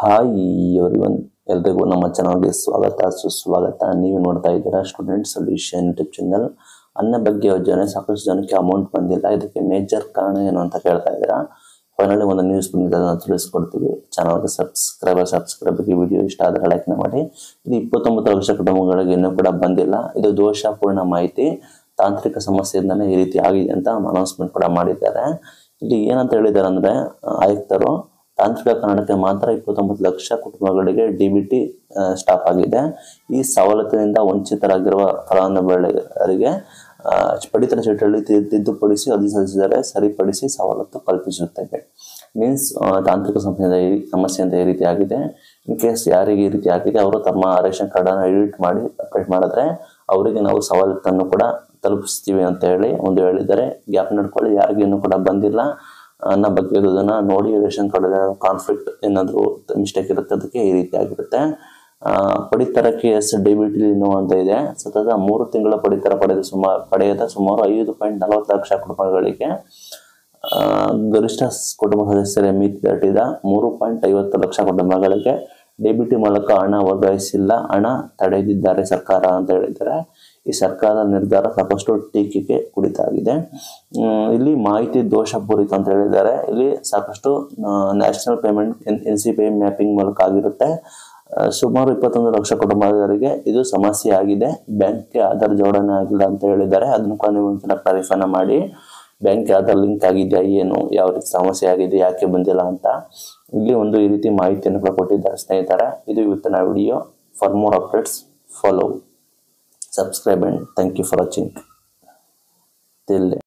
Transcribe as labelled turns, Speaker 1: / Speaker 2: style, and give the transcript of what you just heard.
Speaker 1: hi everyone ಎಲ್ರಿಗೂ ನಮ್ಮ ಚಾನಲ್ಗೆ ಸ್ವಾಗತ ಸುಸ್ವಾಗತ ನೀವು ನೋಡ್ತಾ ಇದ್ದೀರಾ ಸ್ಟೂಡೆಂಟ್ ಸೊಲ್ಯೂಷನ್ ಯೂಟ್ಯೂಬ್ ಚಾನಲ್ ಅನ್ನ ಬಗ್ಗೆ ಯೋಜನೆ ಸಾಕಷ್ಟು ಜನಕ್ಕೆ ಅಮೌಂಟ್ ಬಂದಿಲ್ಲ ಇದಕ್ಕೆ ಮೇಜರ್ ಕಾರಣ ಏನು ಅಂತ ಕೇಳ್ತಾ ಇದ್ದೀರಾ ಫೈನಲಿ ಒಂದು ನ್ಯೂಸ್ ಬಂದಿದೆ ಅದನ್ನು ತಿಳಿಸ್ಕೊಡ್ತೀವಿ ಚಾನಲ್ಗೆ ಸಬ್ಸ್ಕ್ರೈಬರ್ ಸಬ್ಸ್ಕ್ರೈಬ್ಗೆ ವಿಡಿಯೋ ಇಷ್ಟ ಆದರೆ ಲೈಕ್ನ ಮಾಡಿ ಇದು ಇಪ್ಪತ್ತೊಂಬತ್ತು ಲಕ್ಷ ಕುಟುಂಬಗಳಿಗೆ ಇನ್ನೂ ಕೂಡ ಬಂದಿಲ್ಲ ಇದು ದೋಷಪೂರ್ಣ ಮಾಹಿತಿ ತಾಂತ್ರಿಕ ಸಮಸ್ಯೆಯಿಂದನೇ ಈ ರೀತಿ ಆಗಿದೆ ಅಂತ ಅನೌನ್ಸ್ಮೆಂಟ್ ಕೂಡ ಮಾಡಿದ್ದಾರೆ ಇಲ್ಲಿ ಏನಂತ ಹೇಳಿದ್ದಾರೆ ಅಂದ್ರೆ ಆಯುಕ್ತರು ತಾಂತ್ರಿಕ ಕಾರಣಕ್ಕೆ ಮಾತ್ರ ಇಪ್ಪತ್ತೊಂಬತ್ತು ಲಕ್ಷ ಕುಟುಂಬಗಳಿಗೆ ಡಿ ಬಿ ಟಿ ಸ್ಟಾಪ್ ಆಗಿದೆ ಈ ಸವಲತ್ತಿನಿಂದ ವಂಚಿತರಾಗಿರುವ ಫಲಾನುಭವಿಗಳಿಗೆ ಆ, ಪಡಿತರ ಚೀಟಲ್ಲಿ ತಿ- ತಿದ್ದುಪಡಿಸಿ ಅರ್ಜಿ ಸಲ್ಲಿಸಿದರೆ ಸರಿಪಡಿಸಿ ಸವಲತ್ತು ಕಲ್ಪಿಸುತ್ತೇವೆ ಮೀನ್ಸ್ ತಾಂತ್ರಿಕ ಸಮಸ್ಯೆಯಿಂದ ಈ ಸಮಸ್ಯೆಯಿಂದ ಈ ರೀತಿ ಆಗಿದೆ ಇನ್ ಕೇಸ್ ಯಾರಿಗೆ ಈ ರೀತಿ ಆಗಿದೆ ಅವರು ತಮ್ಮ ರೇಷನ್ ಕಾರ್ಡನ್ನು ಎಡಿಟ್ ಮಾಡಿ ಅಪ್ಡೇಟ್ ಮಾಡಿದ್ರೆ ಅವರಿಗೆ ನಾವು ಸವಲತ್ತನ್ನು ಕೂಡ ತಲುಪಿಸ್ತೀವಿ ಅಂತ ಹೇಳಿ ಒಂದು ಹೇಳಿದ್ದಾರೆ ಗ್ಯಾಪ್ ನಡ್ಕೊಳ್ಳಿ ಯಾರಿಗೆ ಇನ್ನೂ ಕೂಡ ಬಂದಿಲ್ಲ ಅನ್ನೋ ಬಗ್ಗೆ ಅದನ್ನ ನೋಡಿ ರೇಷನ್ ಕಾರ್ಡ್ ಕಾನ್ಫ್ಲಿಕ್ಟ್ ಏನಾದರೂ ಮಿಸ್ಟೇಕ್ ಇರುತ್ತೆ ಅದಕ್ಕೆ ಈ ರೀತಿ ಆಗಿರುತ್ತೆ ಆ, ಪಡಿತರಕ್ಕೆ ಎಸ್ ಡಿ ಬಿ ಟಿ ಅಂತ ಇದೆ ಸತತ ಮೂರು ತಿಂಗಳ ಪಡಿತರ ಪಡೆದ ಸುಮಾರು ಪಡೆಯದ ಸುಮಾರು ಐದು ಪಾಯಿಂಟ್ ನಲವತ್ತು ಲಕ್ಷ ಕುಟುಂಬಗಳಿಗೆ ಆ, ಗರಿಷ್ಠ ಸ್- ಕುಟುಂಬ ಸದಸ್ಯರ ಮಿತಿ ದಾಟಿದ ಮೂರು ಪಾಯಿಂಟ್ ಐವತ್ತು ಲಕ್ಷ ಕುಟುಂಬಗಳಿಗೆ ಡಿಬಿಟಿ ಮೂಲಕ ಹಣ ವರ್ಗಾಯಿಸಿಲ್ಲ ಹಣ ತಡೆದಿದ್ದಾರೆ ಸರ್ಕಾರ ಅಂತ ಹೇಳಿದ್ದಾರೆ ಈ ಸರ್ಕಾರದ ನಿರ್ಧಾರ ಸಾಕಷ್ಟು ಟೀಕೆಗೆ ಕುಡಿತಾಗಿದೆ ಹ್ಮ್, ಇಲ್ಲಿ ಮಾಹಿತಿ ದೋಷಪೂರಿತ ಅಂತ ಹೇಳಿದ್ದಾರೆ ಇಲ್ಲಿ ಸಾಕಷ್ಟು national payment N C P mapping ಮೂಲಕ ಆಗಿರುತ್ತೆ ಆ, ಸುಮಾರು ಇಪ್ಪತ್ತೊಂದು ಲಕ್ಷ ಕುಟುಂಬದವರಿಗೆ ಇದು ಸಮಸ್ಯೆ ಆಗಿದೆ ಬ್ಯಾಂಕ್ಗೆ ಆಧಾರ್ ಜೋಡಣೆ ಆಗಿಲ್ಲ ಅಂತ ಹೇಳಿದ್ದಾರೆ ಅದನ್ನು ಕೂಡ ನೀವು ಒಂದ್ಸಲ ಕ್ಲಾರಿಫೈನ ಮಾಡಿ ಬ್ಯಾಂಕ್ ಆಧಾರ್ ಲಿಂಕ್ ಆಗಿದೆಯಾ ಏನು ಯಾವ ರೀತಿ ಸಮಸ್ಯೆ ಆಗಿದೆ ಯಾಕೆ ಬಂದಿಲ್ಲ ಅಂತ ಇಲ್ಲಿ ಒಂದು ಈ ರೀತಿ ಮಾಹಿತಿಯನ್ನು ಕೂಡ ಕೊಟ್ಟಿದ್ದಾರೆ ಸ್ನೇಹಿತರೆ ಇದು ಇವತ್ತಿನ video for more updates follow subscribe and thank you for watching ತಿಲ್